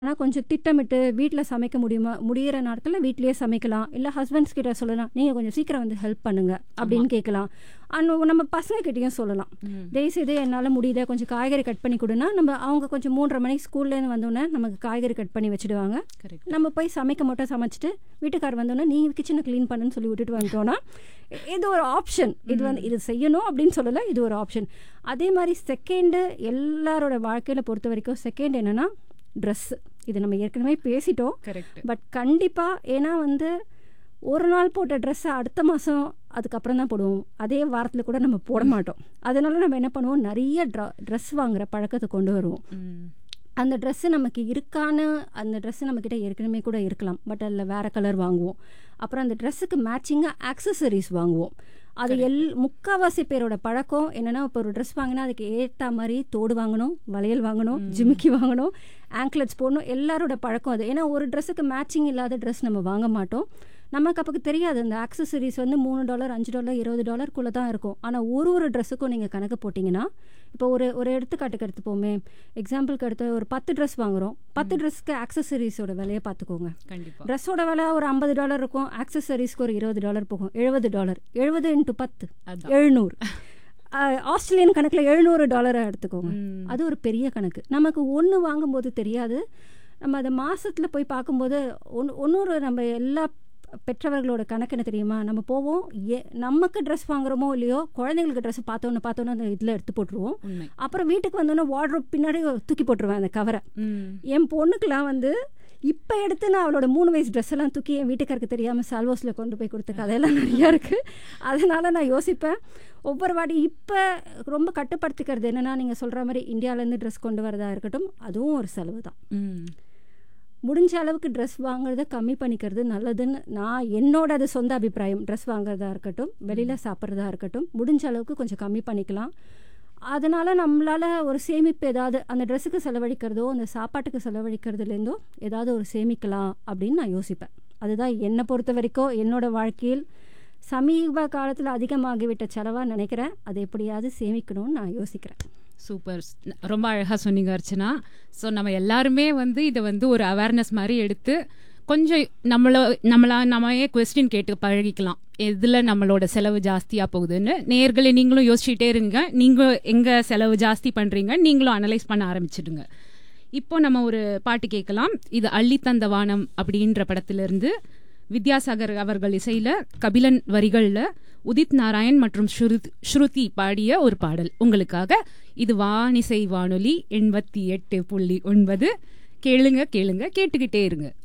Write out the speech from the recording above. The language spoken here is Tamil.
ஆனால் கொஞ்சம் திட்டமிட்டு வீட்டில் சமைக்க முடியுமா முடியிற நேரத்தில் வீட்லேயே சமைக்கலாம் இல்லை ஹஸ்பண்ட்ஸ் கிட்ட சொல்லலாம் நீங்கள் கொஞ்சம் சீக்கிரம் வந்து ஹெல்ப் பண்ணுங்க அப்படின்னு கேட்கலாம் அண்ட் நம்ம பசங்க கிட்டேயும் சொல்லலாம் தயவுசெய்து என்னால் முடியல கொஞ்சம் காய்கறி கட் பண்ணி கொடுனா நம்ம அவங்க கொஞ்சம் மூன்றரை மணிக்கு ஸ்கூல்லேருந்து வந்தோடனே நமக்கு காய்கறி கட் பண்ணி வச்சுடுவாங்க கரெக்ட் நம்ம போய் சமைக்க மட்டும் சமைச்சிட்டு வீட்டுக்கார் வந்தோடனே நீ கிச்சனை க்ளீன் பண்ணுன்னு சொல்லி விட்டுட்டு வந்துட்டோன்னா இது ஒரு ஆப்ஷன் இது வந்து இது செய்யணும் அப்படின்னு சொல்லலை இது ஒரு ஆப்ஷன் அதே மாதிரி செகண்டு எல்லாரோட வாழ்க்கையில் பொறுத்த வரைக்கும் செகண்ட் என்னென்னா ட்ரெஸ்ஸு இது நம்ம ஏற்கனவே பேசிட்டோம் கரெக்ட் பட் கண்டிப்பாக ஏன்னா வந்து ஒரு நாள் போட்ட ட்ரெஸ்ஸை அடுத்த மாதம் அதுக்கப்புறம் தான் போடுவோம் அதே வாரத்தில் கூட நம்ம போட மாட்டோம் அதனால நம்ம என்ன பண்ணுவோம் நிறைய ட்ர ட்ரெஸ் வாங்குற பழக்கத்தை கொண்டு வருவோம் அந்த ட்ரெஸ்ஸு நமக்கு இருக்கான்னு அந்த ட்ரெஸ்ஸு நம்மக்கிட்ட ஏற்கனவே கூட இருக்கலாம் பட் அதில் வேறு கலர் வாங்குவோம் அப்புறம் அந்த ட்ரெஸ்ஸுக்கு மேட்சிங்காக ஆக்சசரிஸ் வாங்குவோம் அது எல் முக்கால்வாசி பேரோட பழக்கம் என்னென்னா இப்போ ஒரு ட்ரெஸ் வாங்கினா அதுக்கு ஏற்ற மாதிரி தோடு வாங்கணும் வளையல் வாங்கணும் ஜிமிக்கி வாங்கணும் ஆங்க்லெட்ஸ் போடணும் எல்லாரோட பழக்கம் அது ஏன்னா ஒரு ட்ரெஸ்ஸுக்கு மேட்சிங் இல்லாத ட்ரெஸ் நம்ம வாங்க மாட்டோம் நமக்கு அப்போ தெரியாது அந்த ஆக்சசரிஸ் வந்து மூணு டாலர் அஞ்சு டாலர் இருபது டாலருக்குள்ளே தான் இருக்கும் ஆனால் ஒரு ஒரு ட்ரெஸ்ஸுக்கும் நீங்கள் கணக்கு போட்டிங்கன்னா இப்போ ஒரு ஒரு எடுத்துக்காட்டுக்கு எடுத்துப்போமே எக்ஸாம்பிளுக்கு எடுத்து ஒரு பத்து ட்ரெஸ் வாங்குறோம் பத்து ட்ரெஸ்க்கு ஆக்சசரிஸோட விலையை பார்த்துக்கோங்க கண்டிப்பா ட்ரெஸ்ஸோட விலை ஒரு ஐம்பது டாலர் இருக்கும் ஆக்சசரிஸ்க்கு ஒரு இருபது டாலர் போகும் எழுபது டாலர் எழுபது இன்ட்டு பத்து அதான். எழுநூறு ஆஹ், ஆஸ்திரேலியன் கணக்கில் எழுநூறு டாலரை எடுத்துக்கோங்க ம். அது ஒரு பெரிய கணக்கு நமக்கு ஒன்று வாங்கும்போது தெரியாது நம்ம அதை மாசத்துல போய் பார்க்கும்போது ஒன்று ஒன்னொரு நம்ம எல்லா பெற்றவர்களோட கணக்கு என்ன தெரியுமா நம்ம போவோம் ஏ நமக்கு ட்ரெஸ் வாங்குறோமோ இல்லையோ குழந்தைங்களுக்கு ட்ரெஸ் பார்த்தோன்னு பார்த்தோன்னு அந்த இதில் எடுத்து போட்டுருவோம் உண்மை அப்புறம் வீட்டுக்கு வந்தோன்னே வார்ட்ரோப் பின்னாடி தூக்கி போட்டுருவேன் அந்த கவரை ம். என் பொண்ணுக்கெலாம் வந்து இப்போ எடுத்து நான் அவளோட மூணு வயசு ட்ரெஸ் எல்லாம் தூக்கி என் வீட்டுக்காருக்கு தெரியாமல் சால்வோஸில் கொண்டு போய் கொடுத்த கதையெல்லாம் நிறையா இருக்குது அதனால நான் யோசிப்பேன் ஒவ்வொரு வாட்டி இப்போ ரொம்ப கட்டுப்படுத்திக்கிறது என்னென்னா நீங்கள் சொல்கிற மாதிரி இந்தியாவிலேருந்து ட்ரெஸ் கொண்டு வரதா இருக்கட்டும் அதுவும் ஒரு செலவு தான் ம். முடிஞ்ச அளவுக்கு ட்ரெஸ் வாங்குறத கம்மி பண்ணிக்கிறது நல்லதுன்னு நான் என்னோட அது சொந்த அபிப்பிராயம் ட்ரெஸ் வாங்குறதா இருக்கட்டும் வெளியில் சாப்பிட்றதா இருக்கட்டும் முடிஞ்ச அளவுக்கு கொஞ்சம் கம்மி பண்ணிக்கலாம் அதனால் நம்மளால் ஒரு சேமிப்பு ஏதாவது அந்த ட்ரெஸ்ஸுக்கு செலவழிக்கிறதோ அந்த சாப்பாட்டுக்கு செலவழிக்கிறதுலேருந்தோ ஏதாவது ஒரு சேமிக்கலாம் அப்படின்னு நான் யோசிப்பேன் அதுதான் என்னை பொறுத்த வரைக்கும் என்னோட வாழ்க்கையில் சமீப காலத்தில் அதிகமாகிவிட்ட செலவாக நினைக்கிறேன் அதை எப்படியாவது சேமிக்கணும்னு நான் யோசிக்கிறேன் சூப்பர் ரொம்ப அழகாக சொன்னீங்க அர்ச்சனா ஸோ நம்ம எல்லாருமே வந்து இதை வந்து ஒரு அவேர்னஸ் மாதிரி எடுத்து கொஞ்சம் நம்மள நம்மளா நம்மயே கொஸ்டின் கேட்டு பழகிக்கலாம் எதில் நம்மளோட செலவு ஜாஸ்தியாக போகுதுன்னு நேர்களை நீங்களும் யோசிச்சுட்டே இருங்க நீங்கள் எங்கே செலவு ஜாஸ்தி பண்ணுறீங்க நீங்களும் அனலைஸ் பண்ண ஆரம்பிச்சிடுங்க இப்போ நம்ம ஒரு பாட்டு கேட்கலாம் இது அள்ளித்தந்த வானம் அப்படின்ற படத்திலிருந்து வித்யாசாகர் அவர்கள் இசையில கபிலன் வரிகள்ல உதித் நாராயண் மற்றும் ஸ்ருத்- ஸ்ருதி பாடிய ஒரு பாடல் உங்களுக்காக இது வானிசை வானொலி எண்பத்தி எட்டு புள்ளி ஒன்பது கேளுங்க கேளுங்க கேட்டுக்கிட்டே இருங்க